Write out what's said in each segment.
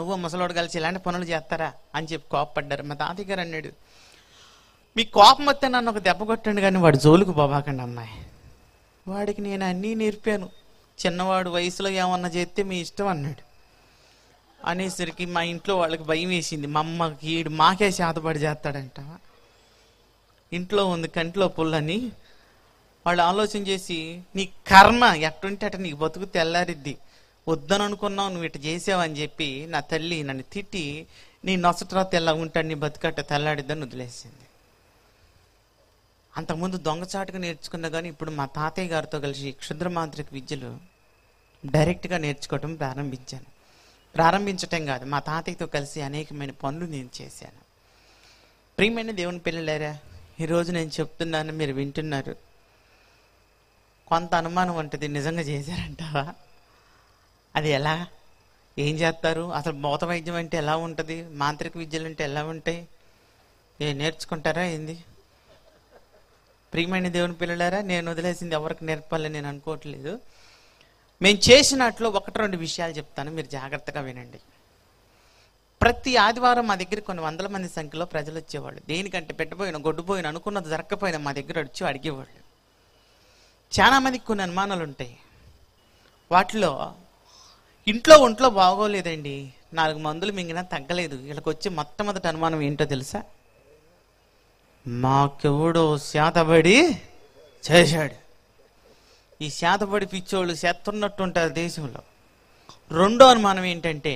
నువ్వు ముసలోడు కలిసి ఇలాంటి పనులు చేస్తారా అని చెప్పి కోపపడ్డారు మా తాతయ్య గారు అన్నాడు మీ కోపం వస్తే నన్ను ఒక దెబ్బ కొట్టండి కానీ వాడు జోలుకు పోబాకండి అమ్మాయి వాడికి నేను అన్నీ నేర్పాను చిన్నవాడు వయసులో ఏమన్నా చేస్తే మీ ఇష్టం అన్నాడు అనేసరికి మా ఇంట్లో వాళ్ళకి భయం వేసింది మా అమ్మకి ఈడు మాకే శాతపడి చేస్తాడంట ఇంట్లో ఉంది కంట్లో పుల్లని వాళ్ళు ఆలోచన చేసి నీ కర్మ ఎట్టుంటే అట నీకు బతుకు తెల్లారిద్ది వద్దని అనుకున్నావు నువ్వు ఇటు చేసావని చెప్పి నా తల్లి నన్ను తిట్టి నీ నొసటరా తెల్ల ఉంటాడు నీ బతుకట్ట తెల్లాడిద్దని వదిలేసింది అంతకుముందు దొంగచాటుగా నేర్చుకున్నా కానీ ఇప్పుడు మా తాతయ్య గారితో కలిసి క్షుద్ర మాంత్రిక విద్యలు డైరెక్ట్గా నేర్చుకోవటం ప్రారంభించాను ప్రారంభించటం కాదు మా తాతయ్యతో కలిసి అనేకమైన పనులు నేను చేశాను ప్రియమైన దేవుని పిల్లలారా ఈరోజు నేను చెప్తున్నాను మీరు వింటున్నారు కొంత అనుమానం ఉంటుంది నిజంగా చేశారంటావా అది ఎలా ఏం చేస్తారు అసలు భౌత వైద్యం అంటే ఎలా ఉంటుంది మాంత్రిక విద్యలు అంటే ఎలా ఉంటాయి ఏ నేర్చుకుంటారా ఏంది ప్రియమైన దేవుని పిల్లలారా నేను వదిలేసింది ఎవరికి నేర్పాలని నేను అనుకోవట్లేదు మేము చేసినట్లు ఒకటి రెండు విషయాలు చెప్తాను మీరు జాగ్రత్తగా వినండి ప్రతి ఆదివారం మా దగ్గర కొన్ని వందల మంది సంఖ్యలో ప్రజలు వచ్చేవాళ్ళు దేనికంటే పెట్టబోయిన గొడ్డుపోయిన అనుకున్నది జరగకపోయినా మా దగ్గర వచ్చి అడిగేవాళ్ళు చాలా మందికి కొన్ని అనుమానాలు ఉంటాయి వాటిలో ఇంట్లో ఒంట్లో బాగోలేదండి నాలుగు మందులు మింగినా తగ్గలేదు వీళ్ళకి వచ్చి మొట్టమొదటి అనుమానం ఏంటో తెలుసా మాకెవడో శాతబడి చేశాడు ఈ శాతబడి పిచ్చోళ్ళు చేస్తున్నట్టు ఉంటారు దేశంలో రెండో అనుమానం ఏంటంటే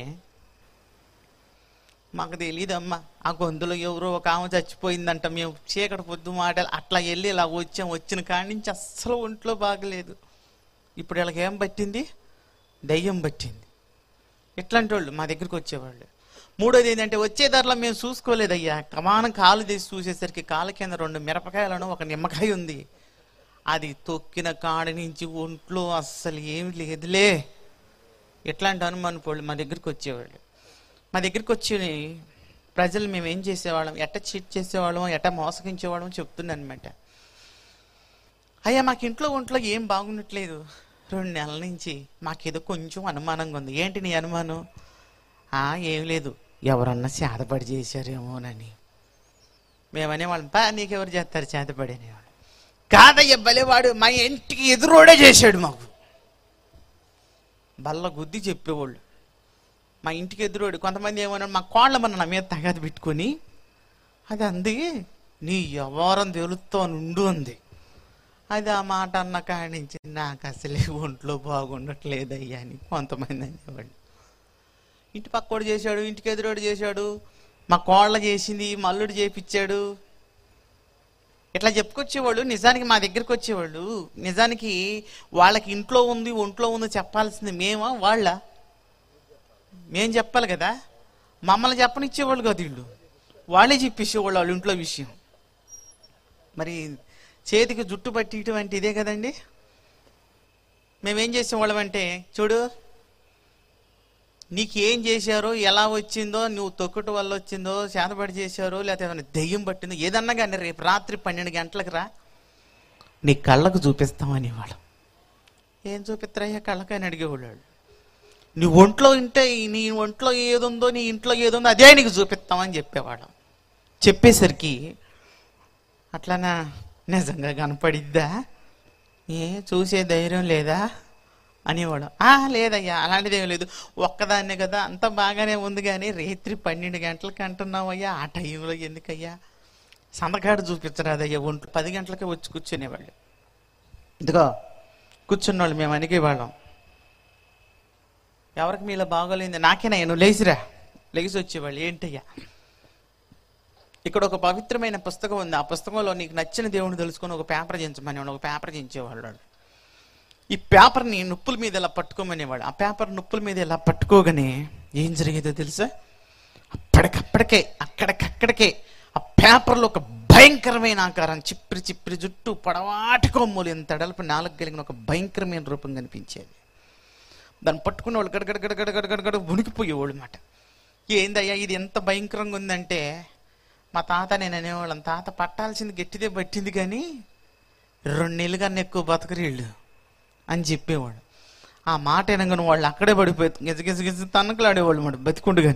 మాకు తెలియదమ్మా ఆ గొంతులో ఎవరో ఒక ఆమె చచ్చిపోయిందంట మేము చీకటి పొద్దు మాటలు అట్లా వెళ్ళి ఇలా వచ్చాం వచ్చిన కాడి నుంచి అస్సలు ఒంట్లో బాగలేదు ఇప్పుడు వీళ్ళకి ఏం పట్టింది దయ్యం పట్టింది ఇట్లాంటి వాళ్ళు మా దగ్గరికి వచ్చేవాళ్ళు మూడోది ఏంటంటే వచ్చే దారిలో మేము చూసుకోలేదయ్యా కమానం కాలు తీసి చూసేసరికి కాలు కింద రెండు మిరపకాయలను ఒక నిమ్మకాయ ఉంది అది తొక్కిన కాడి నుంచి ఒంట్లో అస్సలు ఏమి లేదులే ఇట్లాంటి అనుమానం వాళ్ళు మా దగ్గరికి వచ్చేవాళ్ళు మా దగ్గరికి వచ్చి ప్రజలు మేము ఏం చేసేవాళ్ళం ఎట్ట చీట్ చేసేవాళ్ళం ఎట్ట మోసగించేవాళ్ళం చెప్తున్నాను అనమాట అయ్యా మాకు ఇంట్లో ఒంట్లో ఏం బాగుండట్లేదు రెండు నెలల నుంచి మాకేదో కొంచెం అనుమానంగా ఉంది ఏంటి నీ అనుమానం ఆ ఏం లేదు ఎవరన్నా చేతపడి చేశారేమోనని మేమనే వాళ్ళం పా నీకెవరు చేస్తారు చేతపడి అనేవాళ్ళు కాదయ్య బలేవాడు మా ఇంటికి ఎదురోడే చేశాడు మాకు బల్ల గుద్ది చెప్పేవాళ్ళు మా ఇంటికి ఎదురోడు కొంతమంది ఏమన్నా మా కోళ్ళ మన నా మీద తగాది పెట్టుకొని అది అంది నీ వ్యవహారం తెలుస్తూ నుండు అంది అది ఆ మాట అన్న కాడి నుంచి నాకు అసలే ఒంట్లో బాగుండట్లేదయ్యా అని కొంతమంది అనేవాళ్ళు ఇంటి పక్కోడు చేశాడు ఇంటికి ఎదురోడు చేశాడు మా కోళ్ళ చేసింది మల్లుడు చేపించాడు ఇట్లా చెప్పుకొచ్చేవాళ్ళు నిజానికి మా దగ్గరికి వచ్చేవాళ్ళు నిజానికి వాళ్ళకి ఇంట్లో ఉంది ఒంట్లో ఉంది చెప్పాల్సింది మేమా వాళ్ళ మేం చెప్పాలి కదా మమ్మల్ని చెప్పనిచ్చేవాళ్ళు కాదు వీళ్ళు వాళ్ళే చెప్పేసేవాళ్ళు వాళ్ళ ఇంట్లో విషయం మరి చేతికి జుట్టు పట్టి ఇటువంటి ఇదే కదండి మేమేం చేసేవాళ్ళం అంటే చూడు నీకు ఏం చేశారో ఎలా వచ్చిందో నువ్వు తొక్కుట వల్ల వచ్చిందో చేతబడి చేశారో లేకపోతే ఏమైనా దెయ్యం పట్టిందో ఏదన్నా కానీ రేపు రాత్రి పన్నెండు గంటలకు రా నీ కళ్ళకు చూపిస్తామని వాళ్ళు ఏం చూపిస్తారయ్యా కళ్ళకని అడిగేవాళ్ళు వాళ్ళు. నీ ఒంట్లో ఉంటే నీ ఒంట్లో ఏదుందో నీ ఇంట్లో ఏదుందో అదే నీకు చూపిస్తామని చెప్పేవాడు చెప్పేసరికి అట్లానా నిజంగా కనపడిద్దా ఏ చూసే ధైర్యం లేదా అనేవాడు ఆ లేదయ్యా అలాంటిది ఏం లేదు ఒక్కదాన్నే కదా అంత బాగానే ఉంది కానీ రాత్రి పన్నెండు గంటలకు అంటున్నావయ్యా ఆ టైంలో ఎందుకయ్యా సందకాడు చూపించరాదయ్యా ఒంట్లో పది గంటలకే వచ్చి కూర్చునేవాళ్ళు ఇదిగో కూర్చున్నవాళ్ళు మేము అనిగేవాళ్ళం ఎవరికి మీలో బాగోలేదు నాకేనా నువ్వు లేచిరా లేచి వచ్చేవాళ్ళు ఏంటయ్యా ఇక్కడ ఒక పవిత్రమైన పుస్తకం ఉంది ఆ పుస్తకంలో నీకు నచ్చిన దేవుని తెలుసుకొని ఒక పేపర్ చించమని ఒక పేపర్ చించేవాళ్ళు వాళ్ళు. ఈ పేపర్ని నొప్పుల మీద ఇలా పట్టుకోమనేవాడు ఆ పేపర్ నొప్పుల మీద ఇలా పట్టుకోగానే ఏం జరిగేదో తెలుసా అప్పటికప్పటికే అక్కడికక్కడికే ఆ పేపర్లో ఒక భయంకరమైన ఆకారం చిప్పిరి చిప్పిరి జుట్టు పొడవాటి కొమ్ములు ఎంత అడల్పు నాలుగు కలిగిన ఒక భయంకరమైన రూపం కనిపించేది దాన్ని పట్టుకున్న వాళ్ళు గడగడ గడగడ గడగడ గడ ఉనికిపోయేవాళ్ళు అనమాట ఏందయ్యా ఇది ఎంత భయంకరంగా ఉందంటే మా తాత నేను అనేవాళ్ళం తాత పట్టాల్సింది గట్టిదే పట్టింది కానీ రెండు నెలలు కన్నా ఎక్కువ బతకరీళ్ళు అని చెప్పేవాడు ఆ మాట వినగానే వాళ్ళు అక్కడే పడిపోయి గిజ గిజ గిజ తన్నకలాడేవాళ్ళు మాట బతికుండు